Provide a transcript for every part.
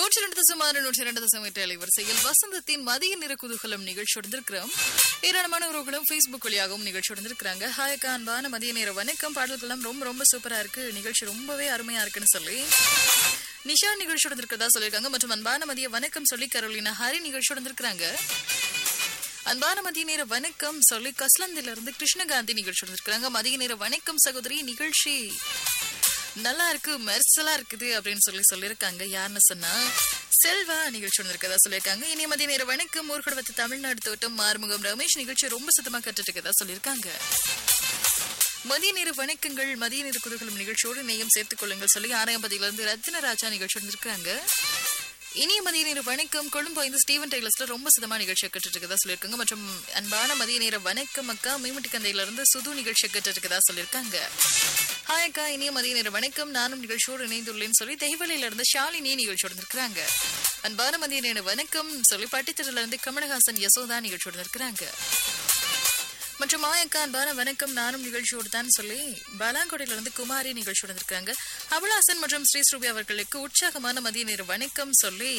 நூற்றி ரெண்டு தசம் ஆறு நூற்றி ரெண்டு தசம் எட்டு அலைவரிசையில் வசந்தத்தின் மதிய நிற குதூகலம் நிகழ்ச்சி உடந்திருக்கிறோம் ஏராளமான உறவுகளும் ஃபேஸ்புக் வழியாகவும் நிகழ்ச்சி உடந்திருக்கிறாங்க ஹாய்க்கா அன்பான மதிய நேர வணக்கம் பாடல்கள்லாம் ரொம்ப ரொம்ப சூப்பரா இருக்கு நிகழ்ச்சி ரொம்பவே அருமையா இருக்குன்னு சொல்லி நிஷா நிகழ்ச்சி உடந்திருக்கிறதா சொல்லியிருக்காங்க மற்றும் அன்பான மதிய வணக்கம் சொல்லி கரோலினா ஹரி நிகழ்ச்சி உடந்திருக்கிறாங்க அன்பான மதிய நேர வணக்கம் சொல்லி கஸ்லந்தில இருந்து கிருஷ்ணகாந்தி நிகழ்ச்சி உடந்திருக்கிறாங்க மதிய நேர வணக்கம் சகோதரி நிகழ்ச்சி நல்லா இருக்கு மெர்சலா இருக்குது அப்படின்னு சொல்லி சொல்லியிருக்காங்க யாருன்னு சொன்னா செல்வா நிகழ்ச்சி ஒன்று இருக்கதா சொல்லியிருக்காங்க இனி மதிய நேர வணக்கம் ஊர்கடவத்து தமிழ்நாடு தோட்டம் மாறுமுகம் ரமேஷ் நிகழ்ச்சி ரொம்ப சுத்தமா கற்றுட்டு இருக்கதா சொல்லியிருக்காங்க மதிய நேர வணக்கங்கள் மதிய நேர குதூகலம் நிகழ்ச்சியோடு நேயம் சேர்த்துக் கொள்ளுங்கள் சொல்லி ஆராயம்பதியில இருந்து ரத்தின ராஜா நிகழ்ச்சி வந்திருக்காங்க இனிய மதிய நேர வணக்கம் கொழும்பு ஐந்து ஸ்டீவன் டெய்லர்ஸ்ல ரொம்ப சுத்தமா நிகழ்ச்சி கட்டுட்டு இருக்கதா சொல்லியிருக்காங்க மற்றும் அன்பான மதிய நேர வணக்கம் அக்கா மீமட்டி கந்தையில இருந்து சுது நிகழ்ச்சி கட்டுட்டு இருக்கதா சொல்லியிருக்காங்க ஹாய் அக்கா இனிய மதிய நேர வணக்கம் நானும் நிகழ்ச்சியோடு இணைந்துள்ளேன்னு சொல்லி தெய்வலையில இருந்து ஷாலினி நிகழ்ச்சியோடு இருக்கிறாங்க அன்பான மதிய நேர வணக்கம் சொல்லி பட்டித்தரில இருந்து கமலஹாசன் யசோதா நிகழ்ச்சியோடு இருக்கிறாங்க மற்றும் மாயக்கா அன்பான வணக்கம் நானும் நிகழ்ச்சியோடு தான் சொல்லி பாலாங்கோடையில இருந்து குமாரி நிகழ்ச்சியோடு இருக்காங்க அபுலாசன் மற்றும் ஸ்ரீ ஸ்ரூபி அவர்களுக்கு உற்சாகமான மதிய நேர வணக்கம் சொல்லி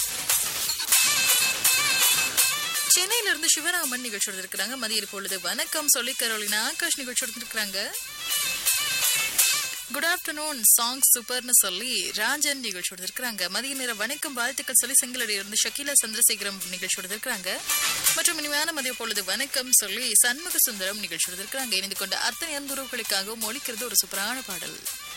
சென்னையில இருந்து சிவராமன் நிகழ்ச்சியோடு இருக்கிறாங்க மதிய பொழுது வணக்கம் சொல்லி கரோலினா ஆகாஷ் நிகழ்ச்சியோடு இருக்கிறாங்க குட் ஆஃப்டர்நூன் சாங் சூப்பர்னு சொல்லி ராஜன் நிகழ்ச்சியோடு இருக்கிறாங்க மதிய நேர வணக்கம் வாழ்த்துக்கள் சொல்லி செங்கலடி இருந்து ஷக்கீலா சந்திரசேகரம் நிகழ்ச்சியோடு இருக்கிறாங்க மற்றும் இனிமையான மதிய பொழுது வணக்கம் சொல்லி சண்முக சுந்தரம் நிகழ்ச்சியோடு இருக்கிறாங்க இணைந்து கொண்ட அத்தனை அன்புறவுகளுக்காகவும் ஒழிக்கிறது ஒரு சூப்பரான பாடல்